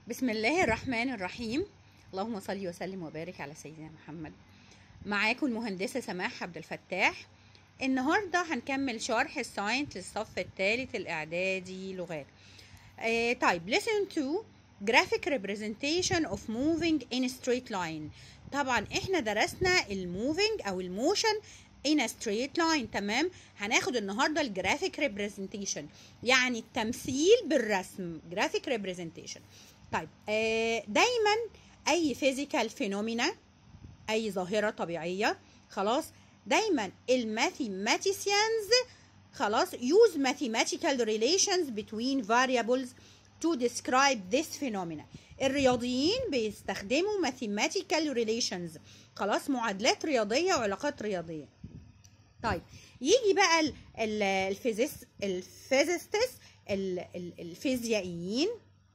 بسم الله الرحمن الرحيم اللهم صل وسلم وبارك على سيدنا محمد معاكم المهندسة سماح عبد الفتاح النهاردة هنكمل شرح الساينس للصف الثالث الإعدادي لغات آه طيب listen to graphic representation of moving in straight line طبعا احنا درسنا الموفينج او الموشن in a straight line تمام هناخد النهارده الجرافيك ريبريزنتيشن يعني التمثيل بالرسم جرافيك ريبريزنتيشن طيب آه دايما اي فيزيكال فينومينا اي ظاهره طبيعيه خلاص دايما الماثيماتيسيانز خلاص use mathematical relations between variables to describe this phenomena الرياضيين بيستخدموا mathematical relations خلاص معادلات رياضيه وعلاقات رياضيه طيب يجي بقى ال ال الفيزيس الفيزيستس ال ال الفيزيائيين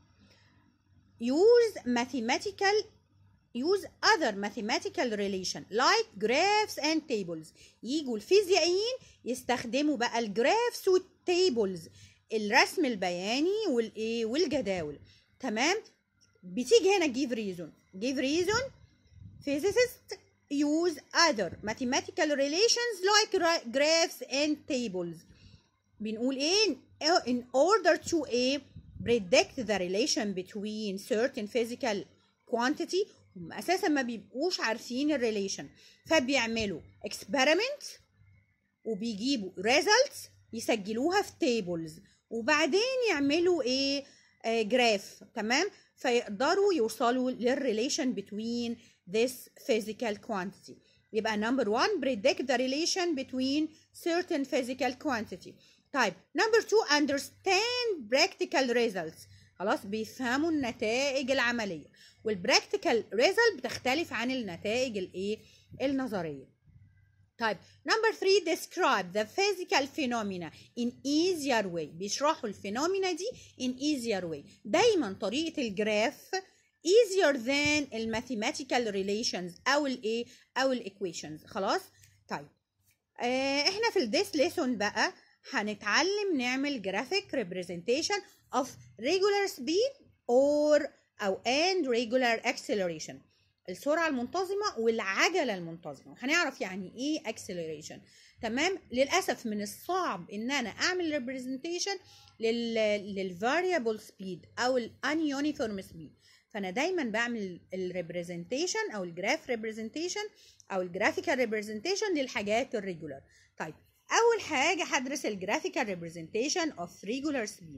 use mathematical use other mathematical relation like graphs and tables يجوا الفيزيائيين يستخدموا بقى الجرافس والتيبلز الرسم البياني والايه والجداول تمام بتيجي هنا give reason give reason physicists use other mathematical relations like graphs and tables بنقول ايه in order to a predict the relation between certain physical quantity هم اساسا ما بيبقوش عارفين الريليشن فبيعملوا experiment وبيجيبوا results يسجلوها في tables وبعدين يعملوا ايه جراف uh, تمام فيقدروا يوصلوا للريليشن between this physical quantity يبقى number one predict the relation between certain physical quantity طيب number two understand practical results خلاص بيفهموا النتائج العمليه والبراكتيكال ريزلت بتختلف عن النتائج الايه النظريه طيب نمبر 3 describe the physical phenomena in easier way بيشرحوا الفينومينا دي in easier way دايما طريقه الجراف easier than الماثيماتيكال relations او الايه او الايكويشنز خلاص طيب آه احنا في الديس ليسون بقى هنتعلم نعمل جرافيك representation of regular speed or او and regular acceleration السرعة المنتظمة والعجلة المنتظمة هنعرف يعني ايه acceleration تمام للأسف من الصعب ان انا اعمل representation لل للvariable speed او الانيونيفورم speed فانا دايما بعمل الريبريزنتيشن او الجراف ريبريزنتيشن او الجرافيكال ريبريزنتيشن للحاجات الريجولار طيب اول حاجه هدرس الجرافيكال ريبريزنتيشن اوف ريجولار سبيد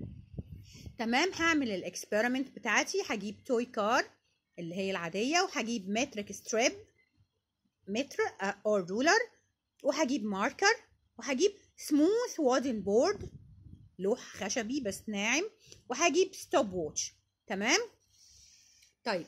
تمام هعمل الاكسبيرمنت بتاعتي هجيب توي كار اللي هي العاديه وهجيب مترك ستريب متر او رولر وهجيب ماركر وهجيب سموث وودن بورد لوح خشبي بس ناعم وهجيب ستوب ووتش تمام طيب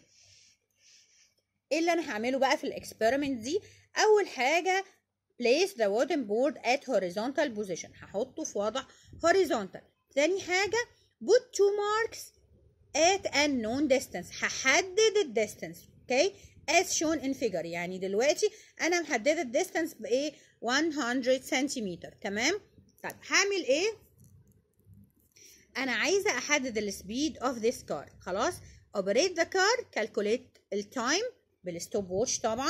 ايه اللي انا هعمله بقى في الاكسبيرمنت دي اول حاجه place the wooden board at horizontal position هحطه في وضع horizontal تاني حاجه put two marks at unknown distance هحدد الديستانس اوكي as shown in figure يعني دلوقتي انا محدده الديستانس بايه 100 سنتيمتر تمام طيب هعمل ايه انا عايزه احدد السبيد اوف ذيس كار خلاص operate the car calculate التايم بالستوب ووتش طبعا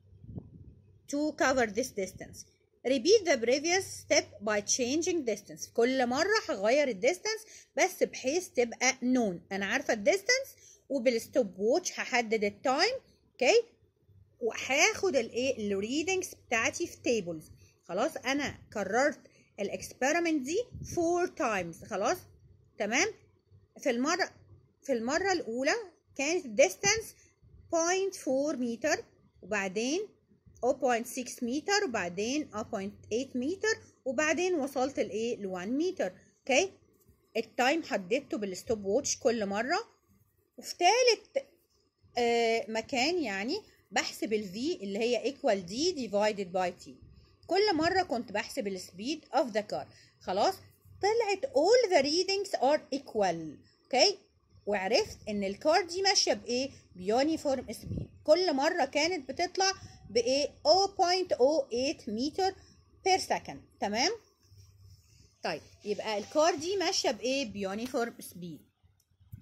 to cover this distance repeat the previous step by changing distance كل مرة هغير الديستانس بس بحيث تبقى known أنا عارفة الديستانس وبالستوب ووتش هحدد التايم اوكي وهاخد الايه الريدنجز بتاعتي في تيبلز خلاص أنا كررت الاكسبيرمنت دي فور تايمز خلاص تمام في المرة في المرة الأولى كانت الديستانس 0.4 متر وبعدين 0.6 متر وبعدين 0.8 متر وبعدين وصلت لايه ل 1 متر اوكي التايم حددته بالستوب ووتش كل مره وفي ثالث آه مكان يعني بحسب الفي اللي هي ايكوال دي ديفايدد باي تي كل مره كنت بحسب السبيد اوف ذا كار خلاص طلعت all the readings are equal اوكي وعرفت ان الكار دي ماشيه بايه بيونيفورم سبيد كل مره كانت بتطلع بايه 0.08 متر بير سكند تمام طيب يبقى الكار دي ماشيه بايه بيونيفورم سبيد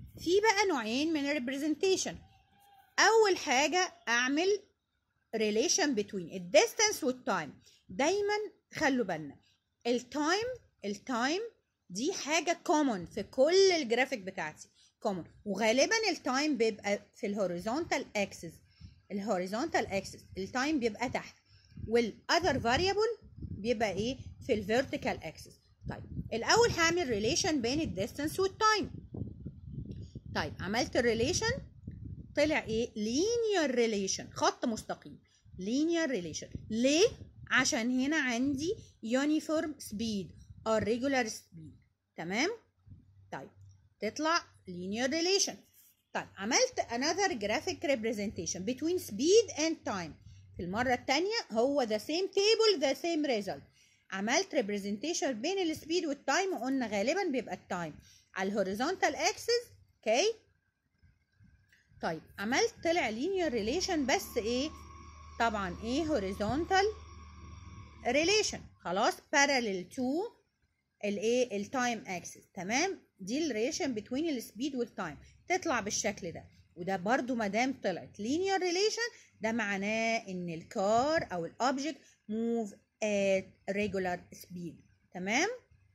في بقى نوعين من الريبريزنتيشن اول حاجه اعمل relation between الديستانس والتايم دايما خلوا بالنا التايم التايم دي حاجه كومون في كل الجرافيك بتاعتي كومون وغالبا التايم بيبقى في الهوريزونتال اكسس الهوريزونتال اكسس التايم بيبقى تحت والاذر فاريبل بيبقى ايه في الفيرتيكال اكسس طيب الاول هعمل ريليشن بين الديستانس والتايم طيب عملت الريليشن طلع ايه linear relation خط مستقيم linear relation ليه عشان هنا عندي uniform speed or regular speed تمام طيب تطلع linear relation طيب عملت another graphic representation between speed and time في المرة التانية هو the same table the same result عملت representation بين السبيد والتايم وقلنا غالبا بيبقى التايم على الهوريزونتال اكسس اوكي okay. طيب عملت طلع linear relation بس ايه طبعا ايه horizontal relation خلاص parallel to الايه التايم اكسس تمام دي الريليشن بين السبيد والتايم تطلع بالشكل ده وده برضو ما دام طلعت linear relation ده معناه ان الكار او الاوبجكت move at regular speed تمام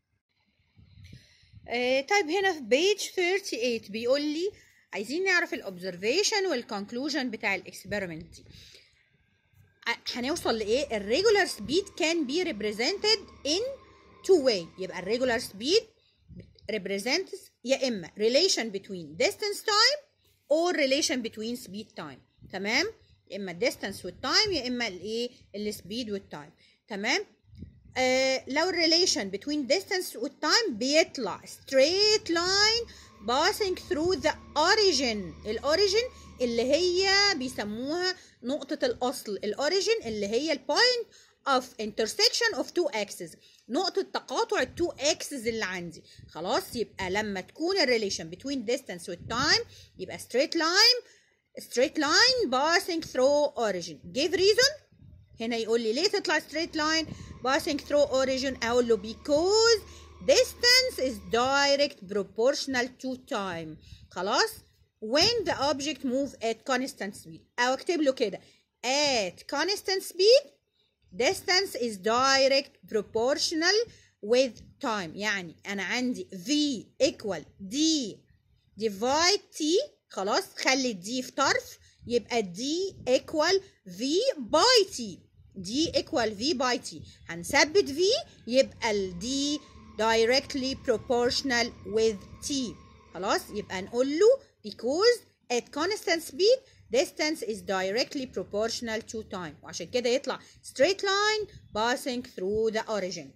آه طيب هنا في بيج 38 بيقول لي عايزين نعرف الاوبزرفيشن والكونكلوجن بتاع الاكسبيرمنت دي هنوصل لايه الريجولار سبيد كان بي ريبريزنتد ان تو واي يبقى الريجولار سبيد represents يا اما relation between distance time or relation between speed time تمام يا اما distance والتايم يا اما الايه السبيد والتايم تمام آه لو الريليشن between distance والتايم بيطلع straight line passing through the origin الاوريجن اللي هي بيسموها نقطة الأصل الاوريجن اللي هي البوينت of intersection of two axes نقطة تقاطع التو axes اللي عندي خلاص يبقى لما تكون الريليشن between distance والتايم يبقى straight line straight line passing through origin give reason هنا يقول لي ليه تطلع straight line passing through origin اقول له because distance is direct proportional to time خلاص when the object move at constant speed او اكتب له كده at constant speed distance is direct proportional with time يعني انا عندي v equal d divide t خلاص خلي الدي في طرف يبقى d equal v by t d equal v by t هنثبت v يبقى ال d directly proportional with t خلاص يبقى نقول له because at constant speed distance is directly proportional to time وعشان كده يطلع straight line passing through the origin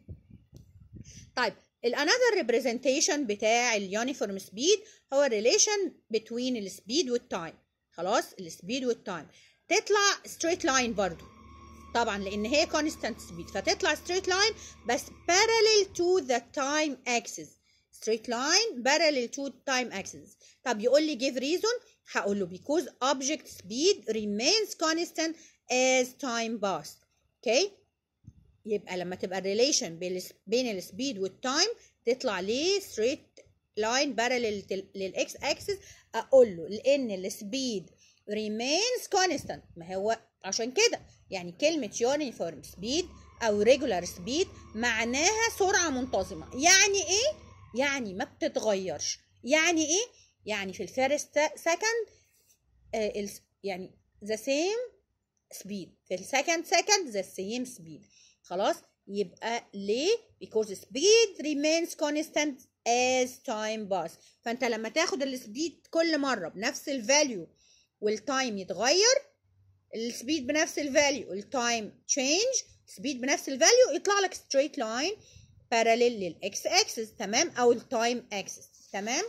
طيب ال another representation بتاع ال uniform speed هو relation between ال speed والtime خلاص ال speed والtime تطلع straight line برضو طبعا لان هي constant speed فتطلع straight line بس parallel to the time axis straight line parallel to time axis طب يقول لي give reason هقول له because object speed remains constant as time passed اوكي okay? يبقى لما تبقى الريليشن بين السبيد والتايم تطلع ليه straight line parallel للاكس اكسس اقول له لان السبيد remains constant ما هو عشان كده يعني كلمة uniform speed أو regular speed معناها سرعة منتظمة يعني إيه؟ يعني ما بتتغيرش يعني إيه؟ يعني في الفيرست سكند آه يعني the same speed في السكند سكند the same speed خلاص يبقى ليه because speed remains constant as time pass فانت لما تاخد السبيد كل مره بنفس الفاليو والتايم يتغير السبيد بنفس الفاليو التايم تشينج سبيد بنفس الفاليو يطلع لك ستريت لاين باراليل للاكس اكسس تمام او التايم اكسس تمام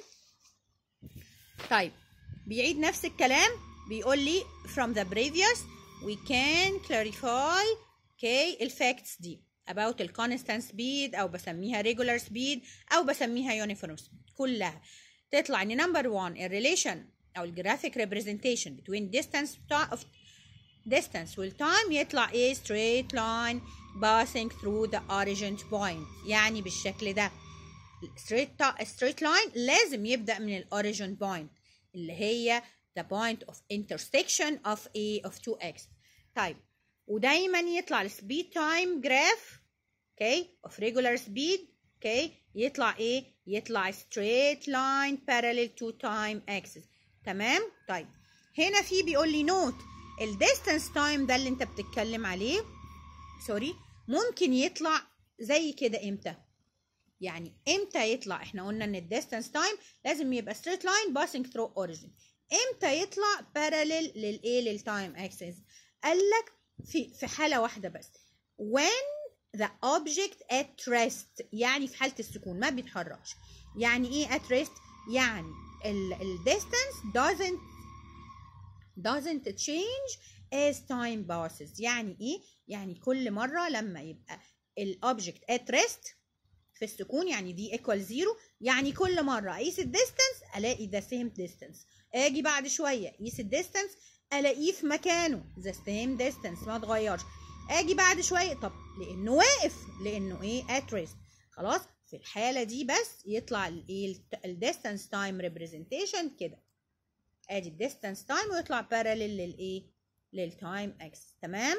طيب بيعيد نفس الكلام بيقول لي from the previous we can clarify okay الفاكتس دي about ال constant speed او بسميها regular speed او بسميها uniform speed كلها تطلع ان number one الريليشن او الجرافيك representation between distance of distance والtime يطلع ايه straight line passing through the origin point يعني بالشكل ده straight straight line لازم يبدأ من الاوريجين بوينت اللي هي the point of intersection of a of two x طيب ودايما يطلع السبيد تايم جراف اوكي of regular speed اوكي يطلع ايه يطلع straight line parallel to time axis تمام طيب هنا في بيقول لي نوت الديستانس تايم ده اللي انت بتتكلم عليه سوري ممكن يطلع زي كده امتى يعني امتى يطلع احنا قلنا ان الديستانس تايم لازم يبقى straight line passing through origin امتى يطلع parallel للايه للتايم اكسس قال لك في في حاله واحده بس when the object at rest يعني في حاله السكون ما بيتحركش يعني ايه at rest يعني ال ال distance doesn't doesn't change as time passes يعني ايه يعني كل مره لما يبقى الاوبجكت at rest في السكون يعني دي equal زيرو يعني كل مره اقيس الديستانس الاقي the same distance اجي بعد شويه اقيس الديستانس الاقيه في مكانه the same distance ما اتغيرش اجي بعد شويه طب لانه واقف لانه ايه at rest خلاص في الحاله دي بس يطلع الايه الديستانس تايم ريبريزنتيشن كده ادي الديستانس تايم ويطلع باراليل للايه للتايم اكس تمام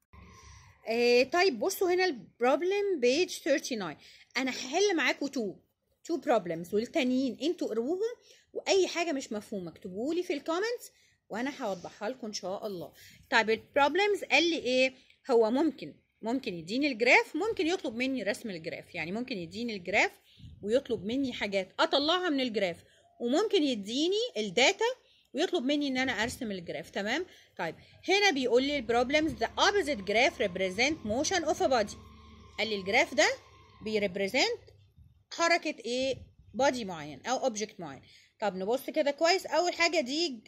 آه طيب بصوا هنا البروبلم بيج 39 انا هحل معاكم تو تو بروبلمز والتانيين انتوا قروهم واي حاجه مش مفهومه اكتبوا لي في الكومنتس وانا هوضحها لكم ان شاء الله طيب البروبلمز قال لي ايه هو ممكن ممكن يديني الجراف ممكن يطلب مني رسم الجراف يعني ممكن يديني الجراف ويطلب مني حاجات اطلعها من الجراف وممكن يديني الداتا ويطلب مني ان انا ارسم الجراف تمام طيب هنا بيقول لي البروبلمز the opposite graph represent motion of a body قال لي الجراف ده بيريبريزنت حركه ايه بادي معين او اوبجكت معين طب نبص كده كويس اول حاجه دي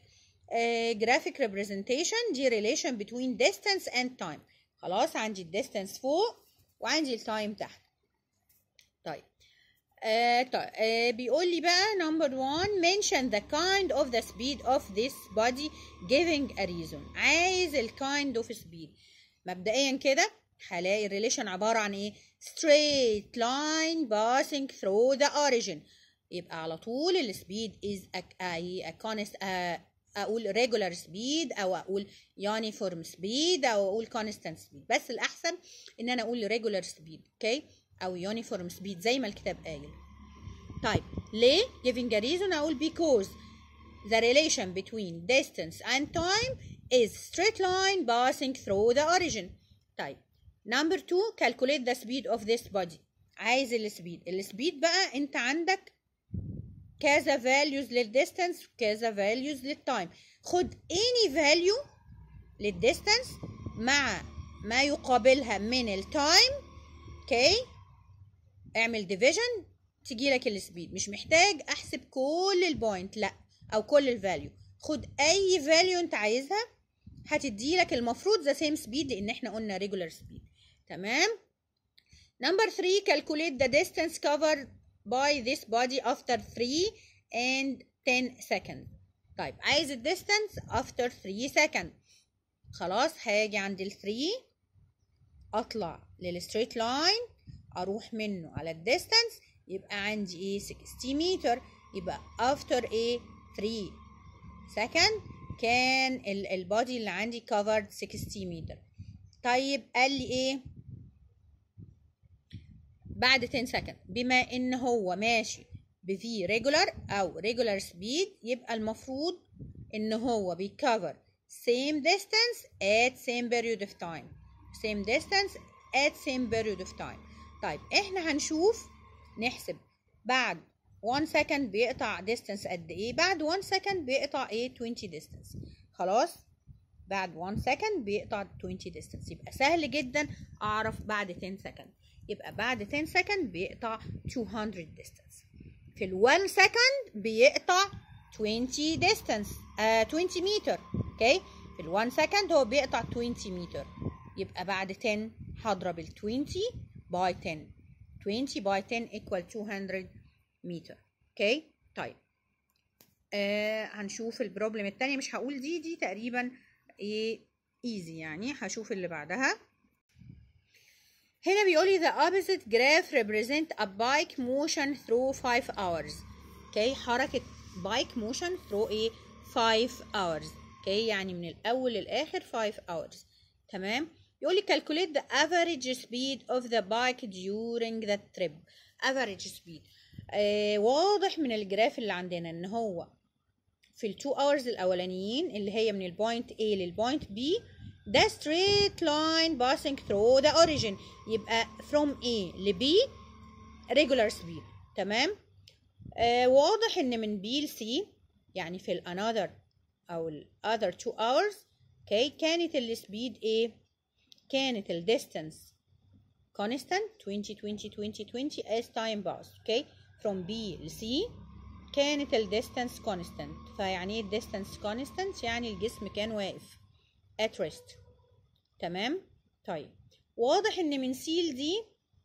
جرافيك ريبريزنتيشن دي ريليشن between distance and time خلاص عندي الديستانس فوق وعندي التايم تحت طيب آه طيب آه بيقول لي بقى number one mention the kind of the speed of this body giving a reason عايز ال kind of speed مبدئيا كده هلاقي الريليشن عبارة عن ايه straight line passing through the origin يبقى على طول السبيد is a, a, a constant a, اقول regular speed او اقول uniform speed او اقول constant speed بس الاحسن ان انا اقول regular speed اوكي او uniform speed زي ما الكتاب قايل طيب ليه giving a reason اقول because the relation between distance and time is straight line passing through the origin طيب number two calculate the speed of this body عايز السبيد السبيد بقى انت عندك كذا values للديستانس وكذا values للتايم خد any value للديستانس مع ما يقابلها من التايم اوكي اعمل division تجي لك السبيد مش محتاج احسب كل البوينت لا او كل الفاليو خد اي فاليو انت عايزها هتدي لك المفروض ذا سيم سبيد لان احنا قلنا regular speed تمام number 3 calculate the distance covered by this body after 3 and 10 second طيب عايز الديستانس after 3 second خلاص هاجي عند ال 3 اطلع للستريت لاين اروح منه على الديستانس يبقى عندي ايه 60 متر يبقى after ايه 3 second كان البادي اللي عندي covered 60 متر طيب قال لي ايه بعد 10 سكند بما ان هو ماشي بفي ريجولار او ريجولار سبيد يبقى المفروض ان هو بيكفر same distance at same period of time same distance at same period of time طيب احنا هنشوف نحسب بعد 1 second بيقطع distance قد ايه بعد 1 second بيقطع ايه 20 distance خلاص بعد 1 second بيقطع 20 distance يبقى سهل جدا اعرف بعد 10 second يبقى بعد 10 second بيقطع 200 distance في ال 1 second بيقطع 20 distance آه 20 متر اوكي في ال 1 second هو بيقطع 20 متر يبقى بعد 10 هضرب ال 20 باي 10 20 باي 10 equal 200 متر اوكي طيب آه هنشوف البروبلم التانية مش هقول دي دي تقريبا ايه ايزي يعني هشوف اللي بعدها هنا بيقولي the opposite graph represent a bike motion through 5 hours اوكي حركة bike motion through ايه 5 hours اوكي يعني من الاول للاخر 5 hours تمام يقولي calculate the average speed of the bike during the trip average speed آه واضح من الجراف اللي عندنا ان هو في ال 2 hours الاولانيين اللي هي من البوينت A للبوينت B ده straight line passing through the origin يبقى from A ل B regular speed تمام آه واضح ان من B ل C يعني في ال another او ال other 2 hours اوكي كانت السبيد ايه كانت ال distance constant 20 20 20 20 as time passed اوكي from B ل C كانت ال distance constant فيعني ايه distance constant يعني الجسم كان واقف at rest تمام طيب واضح ان من C ل D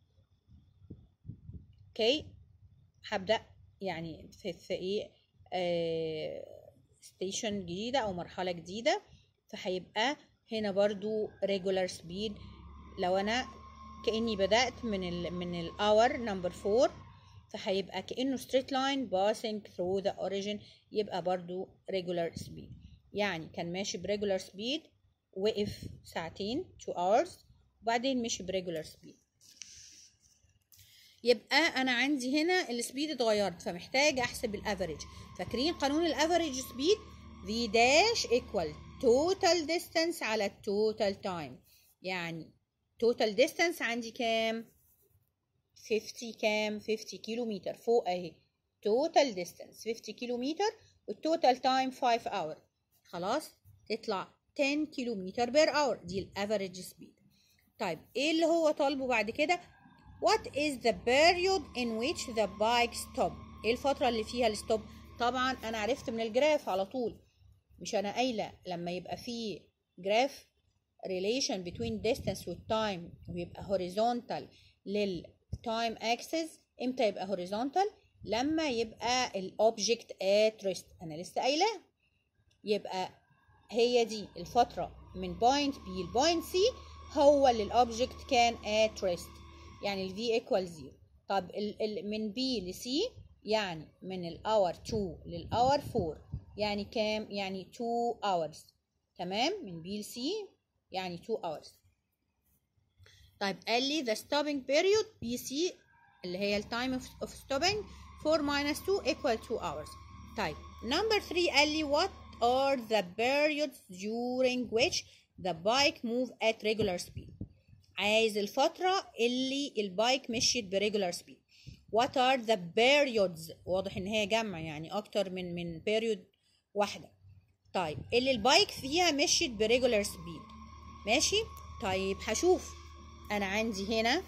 اوكي هبدأ يعني في في ايه آه ستيشن جديدة او مرحلة جديدة فهيبقى هنا برضو regular speed لو انا كأني بدأت من ال من الاور نمبر 4 فهيبقى كأنه straight line passing through the origin يبقى برضو regular speed يعني كان ماشي بريجولار speed وقف ساعتين 2 hours وبعدين مشي بريجولار speed يبقى انا عندي هنا السبيد اتغيرت فمحتاج احسب الافريج فاكرين قانون الافريج سبيد v dash equal total distance على total time يعني total distance عندي كام 50 كام 50 كيلو متر فوق اهي total distance 50 كيلو متر والتوتال تايم 5 اور خلاص تطلع 10 كيلو متر بير اور دي الافريج سبيد طيب ايه اللي هو طالبه بعد كده What is the period in which the bike stop ايه الفترة اللي فيها الستوب طبعا انا عرفت من الجراف على طول مش انا قايلة لما يبقى في جراف relation between distance with time ويبقى horizontal للتايم axis امتى يبقى horizontal لما يبقى الاوبجكت at rest انا لسه قايلاه يبقى هي دي الفترة من point B لبوينت C هو اللي الاوبجكت كان at rest يعني ال V equal 0 طب ال ال من B ل C يعني من الأور 2 للأور 4 يعني كام؟ يعني 2 hours تمام؟ من B ل C يعني 2 hours طيب قال لي the stopping period BC اللي هي ال time of, of stopping 4 minus 2 equal 2 hours طيب number 3 قال لي what are the periods during which the bike move at regular speed عايز الفترة اللي البايك مشيت بريجولار سبيد what are the periods واضح ان هي جمع يعني اكتر من من period واحدة طيب اللي البايك فيها مشيت بريجولار سبيد ماشي طيب هشوف انا عندي هنا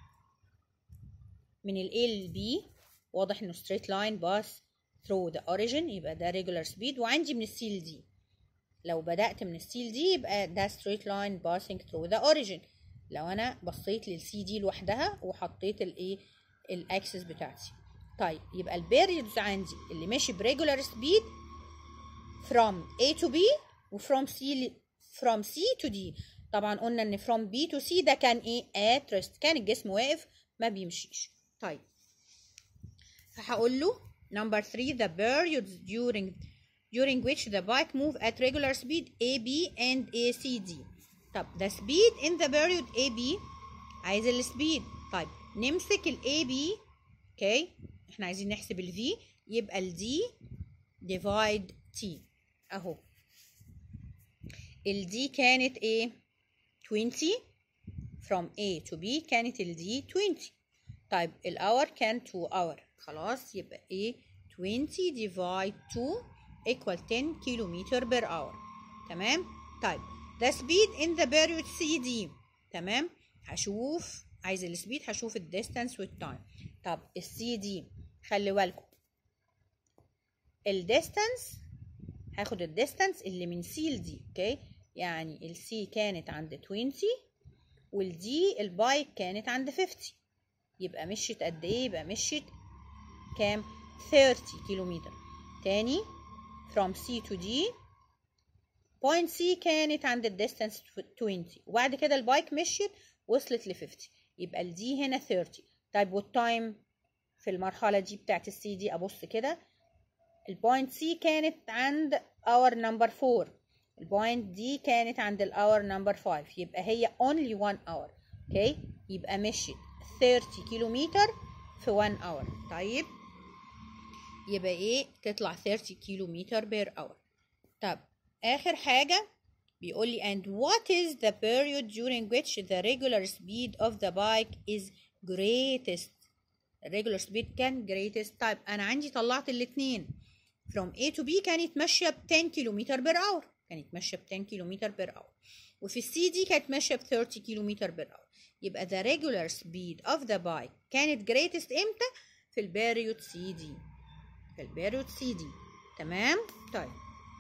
من ال A لل B واضح انه straight line pass through the origin يبقى ده regular speed وعندي من السي ل D لو بدأت من السي ل D يبقى ده straight line passing through the origin لو انا بصيت للسي دي لوحدها وحطيت الايه الاكسس بتاعتي طيب يبقى البيريودز عندي اللي ماشي بريجولار سبيد from A to B و from C ل from C to D طبعا قلنا ان from B to C ده كان ايه at rest كان الجسم واقف ما بيمشيش طيب فهقول له number 3 the periods during during which the bike move at regular speed AB and ACD طب the speed in the period AB عايز السبيد طيب نمسك ال AB اوكي احنا عايزين نحسب ال V يبقى ال D divide T اهو ال D كانت ايه 20 from A to B كانت ال D 20 طيب الأور كان 2 hour خلاص يبقى ايه 20 divide 2 equal 10 كيلومتر per hour تمام طيب the speed in the period CD تمام هشوف عايز السبيد هشوف الديستانس والتايم طب السي دي خلي بالكم الديستانس هاخد الديستانس اللي من سي لدي اوكي يعني السي كانت عند 20 والدي البايك كانت عند 50 يبقى مشيت قد ايه يبقى مشيت كام 30 كيلومتر تاني from C to D بوينت سي كانت عند الديستانس 20 وبعد كده البايك مشيت وصلت ل 50 يبقى الدي هنا 30 طيب والتايم في المرحله دي بتاعت السي دي ابص كده البوينت سي كانت عند اور نمبر 4 البوينت دي كانت عند الاور نمبر 5 يبقى هي only 1 hour اوكي يبقى مشيت 30 كيلومتر في 1 hour طيب يبقى ايه تطلع 30 كيلومتر بير اور طب اخر حاجه بيقول لي and what is the period during which the regular speed of the bike is greatest regular speed كان greatest طيب انا عندي طلعت الاثنين from A to B كانت ماشيه ب 10 كيلومتر بير اور كانت ماشيه ب 10 كيلومتر بير اور وفي السي دي كانت ماشيه ب 30 كيلومتر بير اور يبقى the regular speed of the bike كانت greatest امتى في البيريود سي دي في البيريود سي دي تمام طيب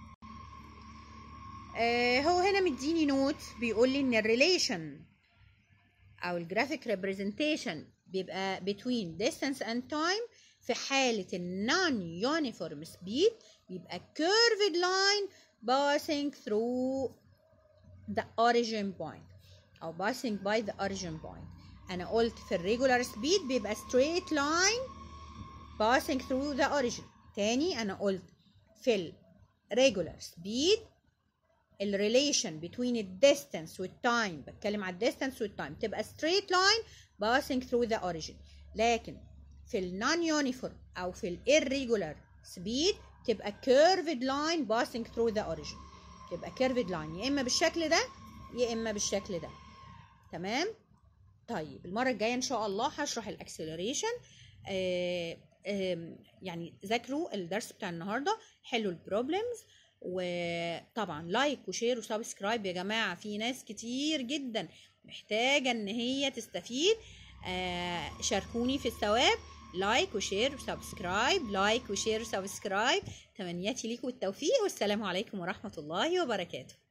آه هو هنا مديني نوت بيقول لي ان الريليشن او الجرافيك ريبريزنتيشن بيبقى between distance and time في حالة النون يونيفورم سبيد بيبقى curved line passing through the origin point أو passing by the origin point أنا قلت في الريجولار سبيد بيبقى straight line passing through the origin تاني أنا قلت في الريجولار سبيد الريليشن between الديستانس والتايم بتكلم على الديستانس والتايم تبقى straight line passing through the origin لكن في النون يونيفورم او في الirregular speed تبقى curved line passing through the origin تبقى curved line يا اما بالشكل ده يا اما بالشكل ده تمام طيب المره الجايه ان شاء الله هشرح الاكسلريشن آه يعني ذاكروا الدرس بتاع النهارده حلوا البروبلمز وطبعا لايك وشير وسبسكرايب يا جماعه في ناس كتير جدا محتاجه ان هي تستفيد آه شاركوني في الثواب لايك وشير وسبسكرايب لايك وشير وسبسكرايب تمنياتي ليكم التوفيق والسلام عليكم ورحمه الله وبركاته